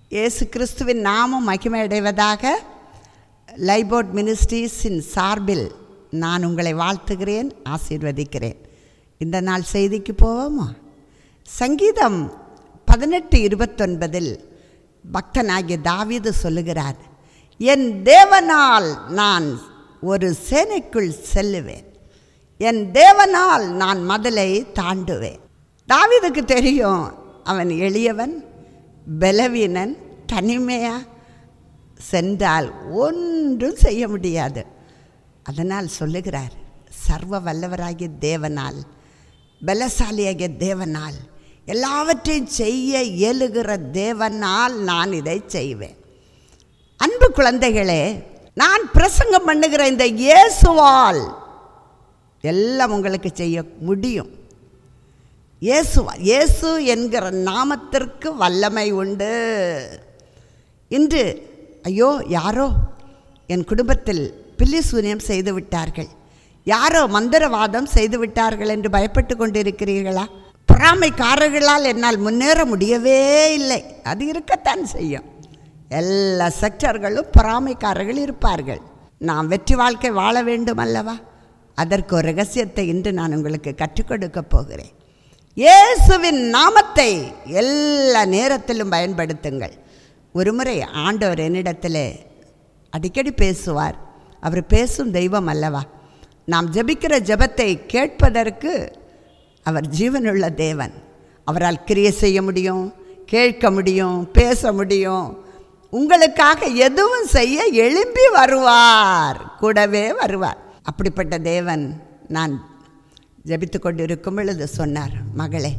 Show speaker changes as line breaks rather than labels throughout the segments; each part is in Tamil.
இயேசு கிறிஸ்துவின் நாமம் மகிமையடைவதாக லைபோர்ட் மினிஸ்ட்ரீஸின் சார்பில் நான் உங்களை வாழ்த்துகிறேன் ஆசீர்வதிக்கிறேன் இந்த நாள் செய்திக்கு போவோமா சங்கீதம் பதினெட்டு இருபத்தொன்பதில் பக்தனாகிய தாவீது சொல்லுகிறார் என் தேவனால் நான் ஒரு சேனைக்குள் செல்லுவேன் என் தேவனால் நான் மதலை தாண்டுவேன் தாவீதுக்கு தெரியும் அவன் எளியவன் பலவீனன் தனிமையாக சென்றால் ஒன்றும் செய்ய முடியாது அதனால் சொல்லுகிறார் சர்வ வல்லவராகிய தேவனால் பலசாலியாகிய தேவனால் எல்லாவற்றையும் செய்ய இயலுகிற தேவனால் நான் இதை செய்வேன் அன்பு குழந்தைகளே நான் பிரசங்கம் பண்ணுகிற இந்த இயேசுவால் எல்லாம் உங்களுக்கு செய்ய முடியும் இயேசுவா இயேசு என்கிற நாமத்திற்கு வல்லமை உண்டு இன்று ஐயோ யாரோ என் குடும்பத்தில் பில்லி சூனியம் செய்து விட்டார்கள் யாரோ மந்திரவாதம் செய்து விட்டார்கள் என்று பயப்பட்டு கொண்டிருக்கிறீர்களா பொறாமைக்காரர்களால் என்னால் முன்னேற முடியவே இல்லை அது இருக்கத்தான் செய்யும் எல்லா செக்டர்களும் பொறாமைக்காரர்கள் இருப்பார்கள் நாம் வெற்றி வாழ்க்கை வாழ வேண்டும் அல்லவா அதற்கு ஒரு ரகசியத்தை இன்று நான் உங்களுக்கு கற்றுக் கொடுக்க போகிறேன் இயேசுவின் நாமத்தை எல்லா நேரத்திலும் பயன்படுத்துங்கள் ஒருமுறை ஆண்டவர் என்னிடத்தில் அடிக்கடி பேசுவார் அவர் பேசும் தெய்வம் அல்லவா நாம் ஜெபிக்கிற ஜெபத்தை கேட்பதற்கு அவர் ஜீவனுள்ள தேவன் அவரால் கிரியை செய்ய முடியும் கேட்க முடியும் பேச முடியும் உங்களுக்காக எதுவும் செய்ய எழும்பி வருவார் கூடவே வருவார் அப்படிப்பட்ட தேவன் நான் ஜெபித்து கொண்டு இருக்கும் பொழுது சொன்னார் மகளே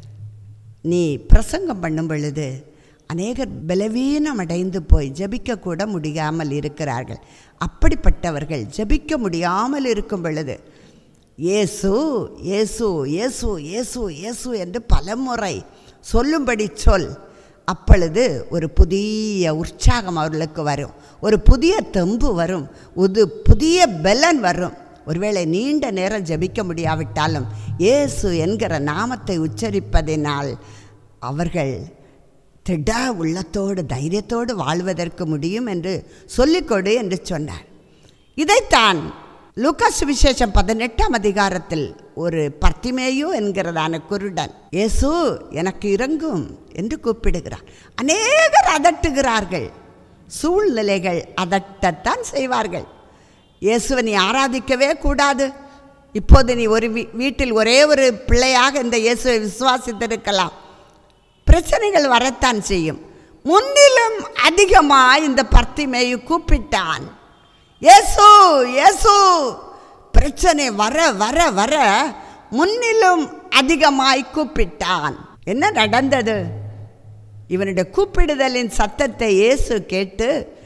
நீ பிரசங்கம் பண்ணும் பொழுது அநேகர் பலவீனம் அடைந்து போய் ஜெபிக்க கூட முடியாமல் இருக்கிறார்கள் அப்படிப்பட்டவர்கள் ஜெபிக்க முடியாமல் இருக்கும் பொழுது இயேசு இயேசு இயேசு இயேசு இயேசு என்று பலமுறை சொல்லும்படி சொல் அப்பொழுது ஒரு புதிய உற்சாகம் அவர்களுக்கு வரும் ஒரு புதிய தெம்பு வரும் ஒரு புதிய பலன் வரும் ஒருவேளை நீண்ட நேரம் ஜெபிக்க முடியாவிட்டாலும் இயேசு என்கிற நாமத்தை உச்சரிப்பதினால் அவர்கள் திட உள்ளத்தோடு தைரியத்தோடு வாழ்வதற்கு முடியும் என்று சொல்லிக்கொடு என்று சொன்னார் இதைத்தான் லூக்காஸ் விசேஷம் பதினெட்டாம் அதிகாரத்தில் ஒரு பர்த்திமேயு என்கிறதான குருடன் இயேசு எனக்கு இறங்கும் என்று கூப்பிடுகிறார் அநேகர் அதட்டுகிறார்கள் சூழ்நிலைகள் அதட்டத்தான் செய்வார்கள் இயேசுவை நீ ஆராதிக்கவே கூடாது இப்போது நீ ஒரு வீ வீட்டில் ஒரே ஒரு பிள்ளையாக இந்த இயேசுவை விசுவாசித்திருக்கலாம் பிரச்சனைகள் வரத்தான் செய்யும் முன்னிலும் அதிகமாக இந்த பர்த்திமேயு கூப்பிட்டான் இயேசு இயேசு பிரச்சனை வர வர வர முன்னிலும் அதிகமாய் கூப்பிட்டான் என்ன நடந்தது இவனுடைய கூப்பிடுதலின் சத்தத்தை இயேசு கேட்டு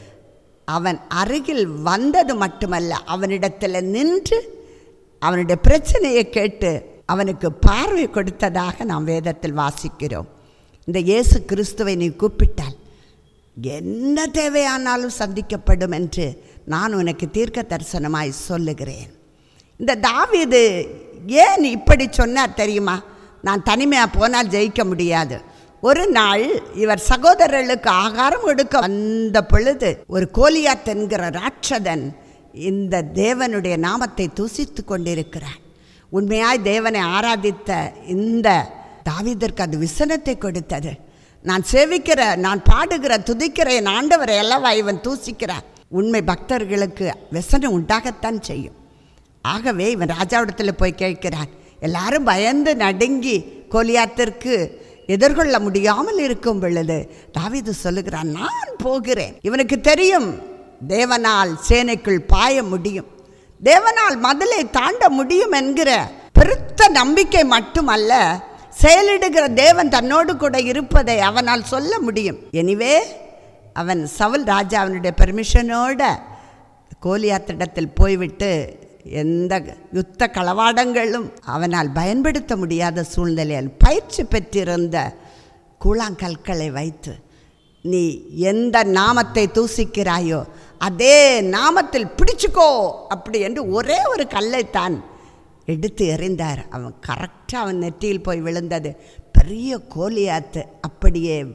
அவன் அருகில் வந்தது மட்டுமல்ல அவனிடத்தில் நின்று அவனுடைய பிரச்சனையை கேட்டு அவனுக்கு பார்வை கொடுத்ததாக நாம் வேதத்தில் வாசிக்கிறோம் இந்த இயேசு கிறிஸ்துவை நீ கூப்பிட்டால் என்ன தேவையானாலும் சந்திக்கப்படும் என்று நான் உனக்கு தீர்க்க தரிசனமாய் சொல்லுகிறேன் இந்த தாவீது ஏன் இப்படி சொன்னார் தெரியுமா நான் தனிமையாக போனால் ஜெயிக்க முடியாது ஒரு நாள் இவர் சகோதரர்களுக்கு ஆகாரம் கொடுக்க வந்த பொழுது ஒரு கோலியாத் என்கிற ராட்சதன் இந்த தேவனுடைய நாமத்தை தூசித்து கொண்டிருக்கிறான் உண்மையாய் தேவனை ஆராதித்த இந்த தாவீதற்கு அது விசனத்தை கொடுத்தது நான் சேவிக்கிற நான் பாடுகிற துதிக்கிற என் ஆண்டவரை அல்லவா இவன் தூசிக்கிறான் உண்மை பக்தர்களுக்கு விசனம் உண்டாகத்தான் செய்யும் ஆகவே இவன் ராஜாவிடத்தில் போய் கேட்கிறான் எல்லாரும் பயந்து நடுங்கி கோலியாத்திற்கு எதிர்கொள்ள முடியாமல் இருக்கும் பொழுது தாவீது சொல்லுகிறான் நான் போகிறேன் இவனுக்கு தெரியும் தேவனால் சேனைக்குள் பாய முடியும் தேவனால் மதிலை தாண்ட முடியும் என்கிற பெருத்த நம்பிக்கை மட்டுமல்ல செயலிடுகிற தேவன் தன்னோடு கூட இருப்பதை அவனால் சொல்ல முடியும் எனிவே அவன் சவுல் ராஜா அவனுடைய பெர்மிஷனோட கோலியாத்திடத்தில் போய்விட்டு எந்த யுத்த களவாடங்களும் அவனால் பயன்படுத்த முடியாத சூழ்நிலையில் பயிற்சி பெற்றிருந்த கூழாங்கற்களை வைத்து நீ எந்த நாமத்தை தூசிக்கிறாயோ அதே நாமத்தில் பிடிச்சுக்கோ அப்படி என்று ஒரே ஒரு கல்லைத்தான் எடுத்து எறிந்தார் அவன் கரெக்டாக அவன் நெற்றியில் போய் விழுந்தது பெரிய கோலியாத்து அப்படியே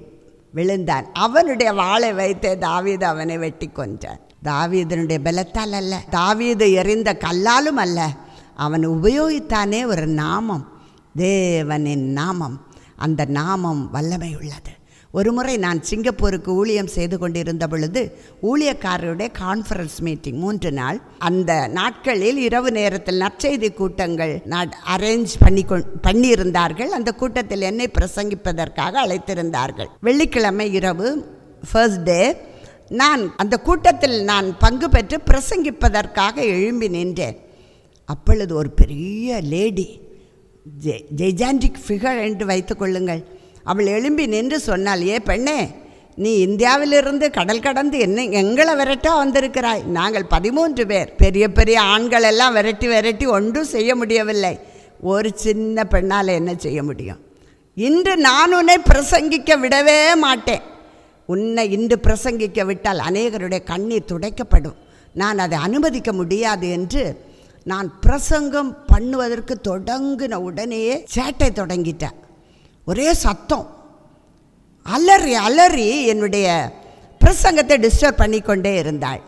விழுந்தான் அவனுடைய வாளை வைத்தே தாவீது அவனை வெட்டி கொன்றான் தாவீதனுடைய பலத்தால் அல்ல தாவீது எறிந்த கல்லாலும் அல்ல அவன் உபயோகித்தானே ஒரு நாமம் தேவனின் நாமம் அந்த நாமம் வல்லமை உள்ளது ஒரு முறை நான் சிங்கப்பூருக்கு ஊழியம் செய்து கொண்டிருந்த பொழுது ஊழியக்காரருடைய கான்ஃபரன்ஸ் மீட்டிங் மூன்று நாள் அந்த நாட்களில் இரவு நேரத்தில் நற்செய்தி கூட்டங்கள் அரேஞ்ச் பண்ணி கொ பண்ணியிருந்தார்கள் அந்த கூட்டத்தில் என்னை பிரசங்கிப்பதற்காக அழைத்திருந்தார்கள் வெள்ளிக்கிழமை இரவு ஃபர்ஸ்ட் டே நான் அந்த கூட்டத்தில் நான் பங்கு பெற்று பிரசங்கிப்பதற்காக எழும்பி நின்றேன் அப்பொழுது ஒரு பெரிய லேடி ஜெ ஜெய்ஜாண்டிக் ஃபிகர் என்று வைத்துக்கொள்ளுங்கள் அவள் எழும்பி நின்று சொன்னாள் ஏ பெண்ணே நீ இந்தியாவிலிருந்து கடல் கடந்து என்ன எங்களை விரட்டா வந்திருக்கிறாய் நாங்கள் பதிமூன்று பேர் பெரிய பெரிய ஆண்கள் எல்லாம் விரட்டி விரட்டி ஒன்றும் செய்ய முடியவில்லை ஒரு சின்ன பெண்ணால் என்ன செய்ய முடியும் இன்று நான் உன்னை பிரசங்கிக்க விடவே மாட்டேன் உன்னை இன்று பிரசங்கிக்க விட்டால் அநேகருடைய கண்ணீர் துடைக்கப்படும் நான் அதை அனுமதிக்க முடியாது என்று நான் பிரசங்கம் பண்ணுவதற்கு தொடங்கின உடனேயே சேட்டை தொடங்கிட்டேன் ஒரே சத்தம் அலறி அலறி என்னுடைய பிரசங்கத்தை டிஸ்டர்ப் பண்ணிக்கொண்டே இருந்தாள்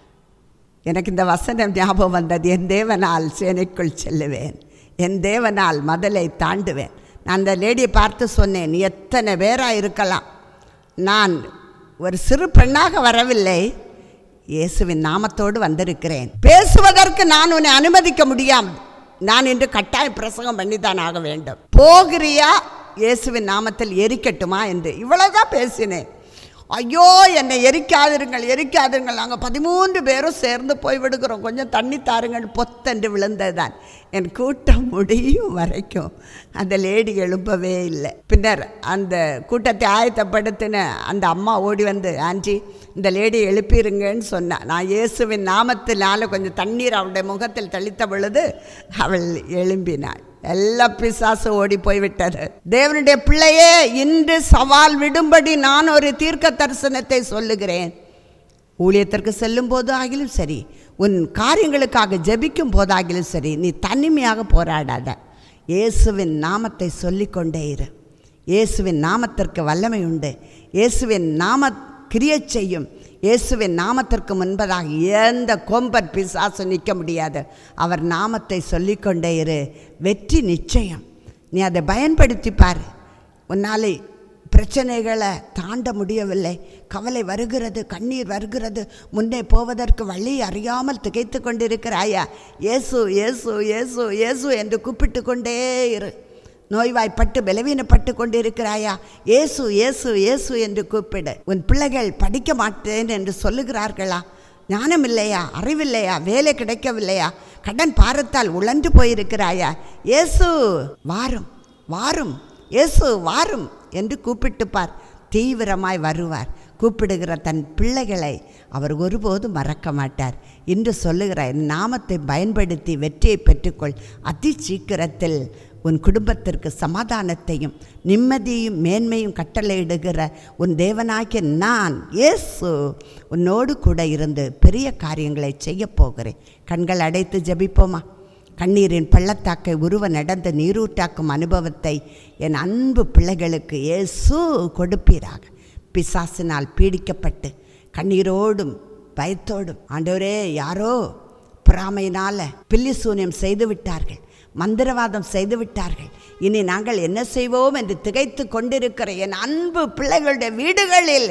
எனக்கு இந்த வசனம் ஞாபகம் வந்தது என் தேவனால் சேனைக்குள் செல்லுவேன் என் தேவனால் மதலை தாண்டுவேன் நான் அந்த லேடியை பார்த்து சொன்னேன் நீ எத்தனை பேராக இருக்கலாம் நான் ஒரு சிறு பெண்ணாக வரவில்லை இயேசுவின் நாமத்தோடு வந்திருக்கிறேன் பேசுவதற்கு நான் உன்னை அனுமதிக்க முடியாம் நான் இன்று கட்டாய பிரசங்கம் பண்ணித்தான் ஆக வேண்டும் போகிறியா இயேசுவின் நாமத்தில் எரிக்கட்டுமா என்று இவ்வளோதான் பேசினேன் ஐயோ என்னை எரிக்காதிருங்கள் எரிக்காதிருங்கள் நாங்கள் பதிமூன்று பேரும் சேர்ந்து போய் விடுகிறோம் கொஞ்சம் தண்ணி தாருங்கள் பொத்தென்று விழுந்தது தான் என் கூட்டம் முடியும் வரைக்கும் அந்த லேடி எழும்பவே இல்லை பின்னர் அந்த கூட்டத்தை ஆயத்தப்படுத்தின அந்த அம்மா ஓடி வந்து ஆண்டி இந்த லேடி எழுப்பிருங்கன்னு சொன்னான் நான் இயேசுவின் நாமத்தினால கொஞ்சம் தண்ணீர் அவளுடைய முகத்தில் தெளித்த பொழுது அவள் எழும்பினாள் எல்லா பிசாசு ஓடி போய்விட்டது தேவனுடைய பிள்ளையே இன்று சவால் விடும்படி நான் ஒரு தீர்க்க தரிசனத்தை சொல்லுகிறேன் ஊழியத்திற்கு செல்லும் போது ஆகிலும் சரி உன் காரியங்களுக்காக ஜெபிக்கும் போதாகிலும் சரி நீ தனிமையாக போராடாத இயேசுவின் நாமத்தை சொல்லிக்கொண்டே இரு இயேசுவின் நாமத்திற்கு வல்லமை உண்டு இயேசுவின் நாம கிரிய செய்யும் இயேசுவின் நாமத்திற்கு முன்பதாக எந்த கொம்பர் பிசாசு நிற்க முடியாது அவர் நாமத்தை சொல்லிக்கொண்டே இரு வெற்றி நிச்சயம் நீ அதை பயன்படுத்தி பாரு உன்னாலே பிரச்சனைகளை தாண்ட முடியவில்லை கவலை வருகிறது கண்ணீர் வருகிறது முன்னே போவதற்கு வழி அறியாமல் திகைத்து கொண்டிருக்கிறாயா இயேசு இயேசு இயேசு இயேசு என்று கூப்பிட்டு கொண்டே இரு நோய்வாய்ப்பட்டு பலவீனப்பட்டு கொண்டிருக்கிறாயா இயேசு இயேசு இயேசு என்று கூப்பிடு உன் பிள்ளைகள் படிக்க மாட்டேன் என்று சொல்லுகிறார்களா ஞானம் இல்லையா அறிவில்லையா வேலை கிடைக்கவில்லையா கடன் பாரத்தால் உழன்று போயிருக்கிறாயா இயேசு வாரும் வாரும் இயேசு வாரும் என்று கூப்பிட்டு பார் தீவிரமாய் வருவார் கூப்பிடுகிற தன் பிள்ளைகளை அவர் ஒருபோதும் மறக்க மாட்டார் இன்று சொல்லுகிற என் நாமத்தை பயன்படுத்தி வெற்றியை பெற்றுக்கொள் அதி சீக்கிரத்தில் உன் குடும்பத்திற்கு சமாதானத்தையும் நிம்மதியும் மேன்மையும் கட்டளையிடுகிற உன் தேவனாகிய நான் இயேசு உன்னோடு கூட இருந்து பெரிய காரியங்களை செய்ய போகிறேன் கண்கள் அடைத்து ஜபிப்போமா கண்ணீரின் பள்ளத்தாக்கை உருவ நடந்து நீரூட்டாக்கும் அனுபவத்தை என் அன்பு பிள்ளைகளுக்கு இயேசு கொடுப்பீராக பிசாசினால் பீடிக்கப்பட்டு கண்ணீரோடும் பயத்தோடும் ஆண்டவரே யாரோ பொறாமையினால் பில்லி சூன்யம் செய்து விட்டார்கள் மந்திரவாதம் செய்து விட்டார்கள் இனி நாங்கள் என்ன செய்வோம் என்று திகைத்து கொண்டிருக்கிற என் அன்பு பிள்ளைகளுடைய வீடுகளில்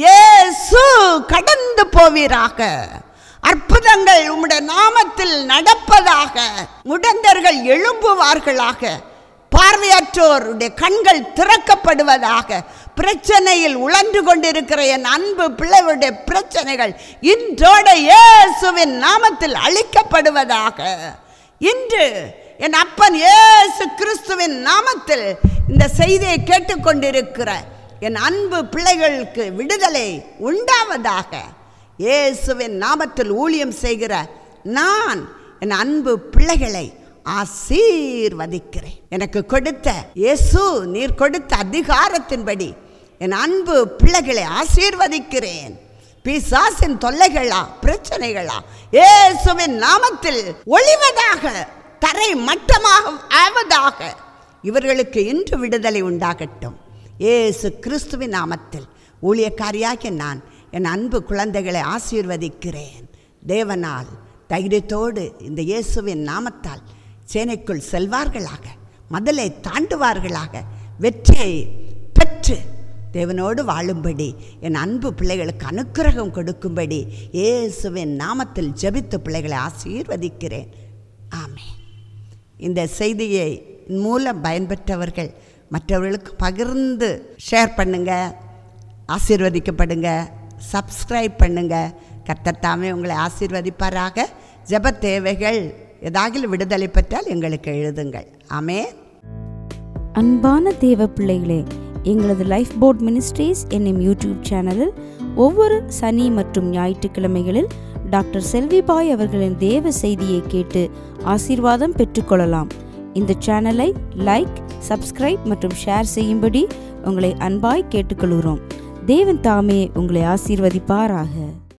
இயேசு கடந்து போவீராக அற்புதங்கள் உம்முடைய நாமத்தில் நடப்பதாக முடந்தர்கள் எழும்புவார்களாக பார்வையற்றோருடைய கண்கள் திறக்கப்படுவதாக பிரச்சனையில் உழன்று கொண்டிருக்கிற என் அன்பு பிள்ளைகளுடைய பிரச்சனைகள் இன்றோட இயேசுவின் நாமத்தில் அழிக்கப்படுவதாக இன்று என் அப்பன் இயேசு கிறிஸ்துவின் நாமத்தில் இந்த செய்தியை கேட்டுக்கொண்டிருக்கிற என் அன்பு பிள்ளைகளுக்கு விடுதலை உண்டாவதாக இயேசுவின் நாமத்தில் ஊழியம் செய்கிற நான் என் அன்பு பிள்ளைகளை ஆசீர்வதிக்கிறேன் எனக்கு கொடுத்த இயேசு நீர் கொடுத்த அதிகாரத்தின்படி என் அன்பு பிள்ளைகளை ஆசீர்வதிக்கிறேன் பிசாசின் தொல்லைகளா பிரச்சனைகளா இயேசுவின் நாமத்தில் ஒளிவதாக தரை மட்டமாக ஆவதாக இவர்களுக்கு இன்று விடுதலை உண்டாகட்டும் இயேசு கிறிஸ்துவின் நாமத்தில் ஊழியக்காரியாகிய நான் என் அன்பு குழந்தைகளை ஆசீர்வதிக்கிறேன் தேவனால் தைரியத்தோடு இந்த இயேசுவின் நாமத்தால் சேனைக்குள் செல்வார்களாக மதலை தாண்டுவார்களாக வெற்றியை பெற்று தேவனோடு வாழும்படி என் அன்பு பிள்ளைகளுக்கு அனுக்கிரகம் கொடுக்கும்படி இயேசுவின் நாமத்தில் ஜெபித்து பிள்ளைகளை ஆசீர்வதிக்கிறேன் ஆமென் இந்த செய்தியை மூலம் பயன்பெற்றவர்கள் மற்றவர்களுக்கு பகிர்ந்து ஷேர் பண்ணுங்க ஆசீர்வதிக்கப்படுங்க சப்ஸ்கிரைப் பண்ணுங்க கர்த்தத்தாமே உங்களை ஆசீர்வதிப்பாராக ஜெப தேவைகள் ஏதாகிலும் விடுதலை பெற்றால் எங்களுக்கு எழுதுங்கள் ஆமென்
அன்பான தேவ பிள்ளைகளே எங்களது லைஃப் போர்ட் மினிஸ்ட்ரீஸ் என்னும் யூடியூப் சேனலில் ஒவ்வொரு சனி மற்றும் ஞாயிற்றுக்கிழமைகளில் டாக்டர் செல்விபாய் அவர்களின் தேவ செய்தியை கேட்டு ஆசீர்வாதம் பெற்றுக்கொள்ளலாம் இந்த சேனலை லைக் சப்ஸ்கிரைப் மற்றும் ஷேர் செய்யும்படி உங்களை அன்பாய் கேட்டுக்கொள்கிறோம் தேவன் தாமே உங்களை ஆசீர்வதிப்பாராக